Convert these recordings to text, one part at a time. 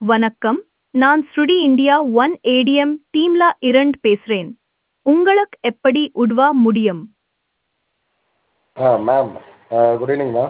வணக்கம் நான் ஸ்ருடி இந்தியா ஒன் ஏடிஎம் டீம்ல இரண்டு பேசுறேன் உங்களுக்கு எப்படி உதவ முடியும் ஆ மேம் குட் ஈவினிங் மேம்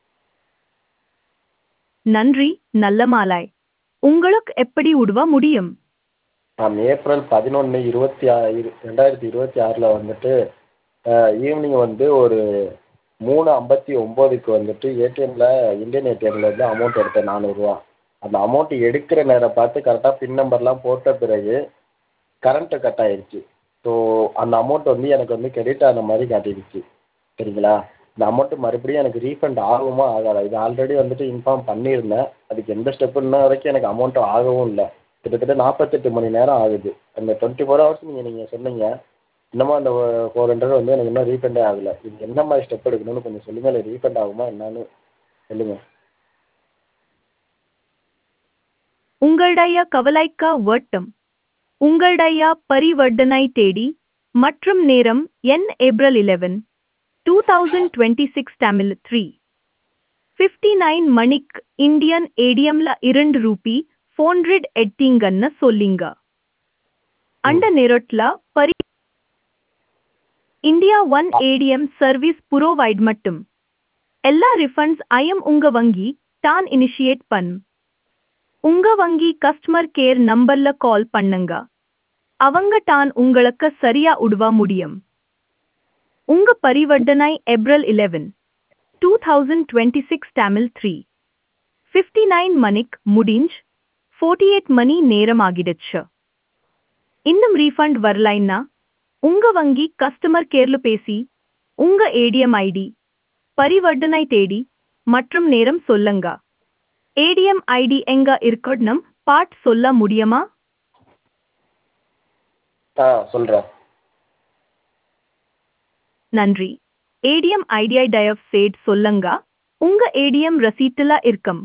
நன்றி நல்ல மாலாய் உங்களுக்கு எப்படி உதவ முடியும் மேம் ஏப்ரல் பதினொன்று இருபத்தி ஆறு ரெண்டாயிரத்தி இருபத்தி ஆறில் வந்துட்டு ஈவினிங் வந்து ஒரு மூணு ஐம்பத்தி ஒம்போதுக்கு வந்துட்டு ஏடிஎம்மில் இந்தியன் ஏடிஎம்மில் இருந்து அமௌண்ட் எடுத்தேன் நானூறுரூவா அந்த அமௌண்ட் எடுக்கிற நேரம் பார்த்து கரெக்டாக பின் நம்பர்லாம் போட்ட பிறகு கரண்ட்டு கட் ஆயிடுச்சு ஸோ அந்த அமௌண்ட் வந்து எனக்கு வந்து கிரெடிட் ஆன மாதிரி காட்டிடுச்சு சரிங்களா இந்த அமௌண்ட்டு மறுபடியும் எனக்கு ரீஃபண்ட் ஆகுமா ஆகாதா இது ஆல்ரெடி வந்துட்டு இன்ஃபார்ம் பண்ணியிருந்தேன் அதுக்கு எந்த ஸ்டெப்பு இன்ன வரைக்கும் எனக்கு அமௌண்ட்டு ஆகவும் இல்லை கிட்டத்தட்ட நாற்பத்தெட்டு மணி நேரம் ஆகுது அந்த டுவெண்ட்டி ஃபோர் ஹவர்ஸ் நீங்கள் நீங்கள் சொன்னீங்க இன்னமும் அந்த ஃபோர் ஹண்ட்ரட் வந்து எனக்கு இன்னும் ரீஃபண்டே ஆகலை இது எந்த மாதிரி ஸ்டெப் எடுக்கணும்னு கொஞ்சம் சொல்லுங்கள் இல்லை ரீஃபண்ட் ஆகுமா என்னன்னு சொல்லுங்கள் உங்களுடைய கவலைக்க வட்டம் உங்களுடைய பரிவர்த்தனை தேதி மற்றும் நேரம் என் April eleven two thousand twenty six Tamil three fifty nine மணிக் இந்தியன் ஏடிஎம்ல இரண்டு ரூபி ஃபோர் ஹண்ட்ரட் எட்டிங்கன்னு சொல்லிங்க அந்த நேரத்துல பரி India one ATM service provide மட்டும் எல்லா ரிஃபண்ட்ஸ் ஐயம் உங்க வங்கி தான் இனிஷியேட் பண் உங்க வங்கி கஸ்டமர் கேர் நம்பர்ல கால் பண்ணுங்க அவங்க தான் உங்களுக்கு சரியா உதவ முடியும் உங்க பரிவர்த்தனை April eleven two thousand twenty six Tamil three fifty nine மணிக் முடிஞ்ச் ஃபோர்ட்டி எயிட் மணி நேரம் ஆகிடுச்சு இன்னும் ரீஃபண்ட் வரலைன்னா உங்க வங்கி கஸ்டமர் கேர்ல பேசி உங்க ஏடிஎம் ஐடி பரிவர்த்தனை தேதி மற்றும் நேரம் சொல்லுங்க ஏடிஎம் ஐடி எங்க இருக்கணும் பாட் சொல்ல முடியுமா ஆ சொல்கிறேன் நன்றி ஏடிஎம் ஐடியை தயவு செய்து சொல்லுங்க உங்க ஏடிஎம் ரசீட்டுல இருக்கும்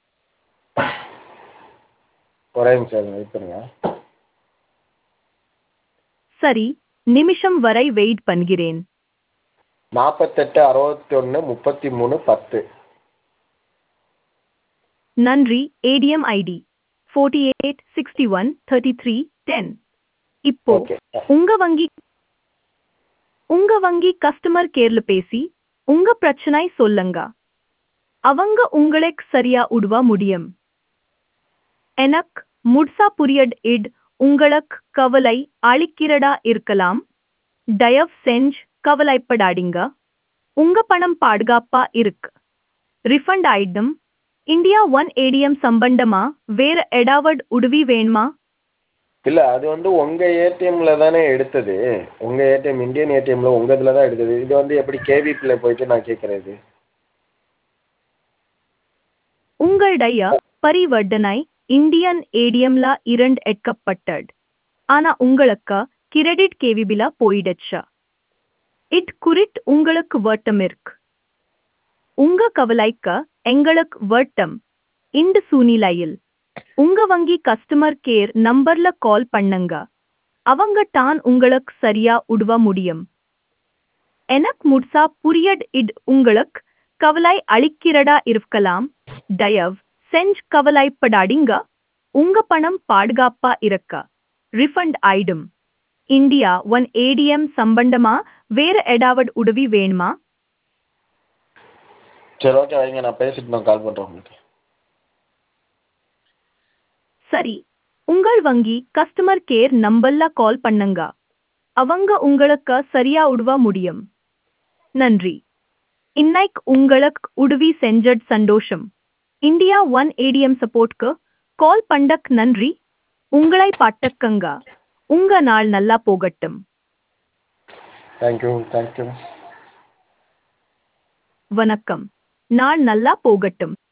ஒரே நிமிஷம் வெயிட் பண்ணுங்க சரி நிமிஷம் வரை வெயிட் பண்ணுகிறேன் நாற்பத்தெட்டு அறுபத்தி ஒன்று முப்பத்தி மூணு பத்து நன்றி ATM ID forty eight sixty one thirty three ten இப்போ ஓகே உங்க வங்கி உங்க வங்கி கஸ்டமர் கேர்ல பேசி உங்க பிரச்சனை சொல்லுங்க அவங்க உங்களுக்கு சரியா உதவ முடியும் எனக்கு முட்சா புரியட் இட் உங்களுக்கு கவலை அளிக்கிறதா இருக்கலாம் தயவு செஞ்சு கவலைப்படாதீங்க உங்க பணம் பாதுகாப்பா இருக்கு ரிஃபண்ட் ஆயிடும் இந்தியா ஒன் ஏடிஎம் சம்பந்தமா வேற ஏதாவது உதவி வேணுமா இல்லை அது வந்து உங்கள் ஏடிஎம்மில் தானே எடுத்தது உங்கள் ஏடிஎம் இந்தியன் ஏடிஎம்மில் உங்கள் இதில் தான் எடுத்தது இது வந்து எப்படி கேவிபியில் போயிட்டு நான் கேட்குறது உங்களுடைய பரிவர்த்தனை இந்தியன் ஏடிஎம்ல இரண்டு எடுக்கப்பட்டது ஆனா உங்களுக்கு கிரெடிட் கேவிபில போயிடுச்சு இட் குறிட் உங்களுக்கு வட்டம் இருக்கு உங்க கவலைக்கு எங்களுக்கு வட்டம் இந்த சூழ்நிலையில் உங்க வங்கி கஸ்டமர் கேர் நம்பர்ல கால் பண்ணுங்க அவங்க தான் உங்களுக்கு சரியா உதவ முடியும் எனக்கு முட்சா புரியட் இட் உங்களுக்கு கவலை அளிக்கிறதா இருக்கலாம் தயவு செஞ்சு கவலைப்படாதீங்க உங்க பணம் பாதுகாப்பா இருக்க ரிஃபண்ட் ஆயிடும் இந்தியா ஒன் ஏடிஎம் சம்பந்தமா வேற ஏதாவது உதவி வேணுமா சரி ஓகே வைங்க நான் பேசிட்டு நான் கால் பண்ணுறேன் உங்களுக்கு சரி உங்கள் வங்கி கஸ்டமர் கேர் நம்பர்ல கால் பண்ணுங்க அவங்க உங்களுக்கு சரியா உதவ முடியும் நன்றி இன்னைக்கு உங்களுக்கு உதவி செஞ்சது சந்தோஷம் இந்தியா ஒன் ஏடிஎம் சப்போர்ட்க்கு கால் பண்ணக் நன்றி உங்களை பாட்டக்கங்க உங்க நாள் நல்லா போகட்டும் தேங்க்யூ தேங்க்யூ வணக்கம் நாள் நல்லா போகட்டும்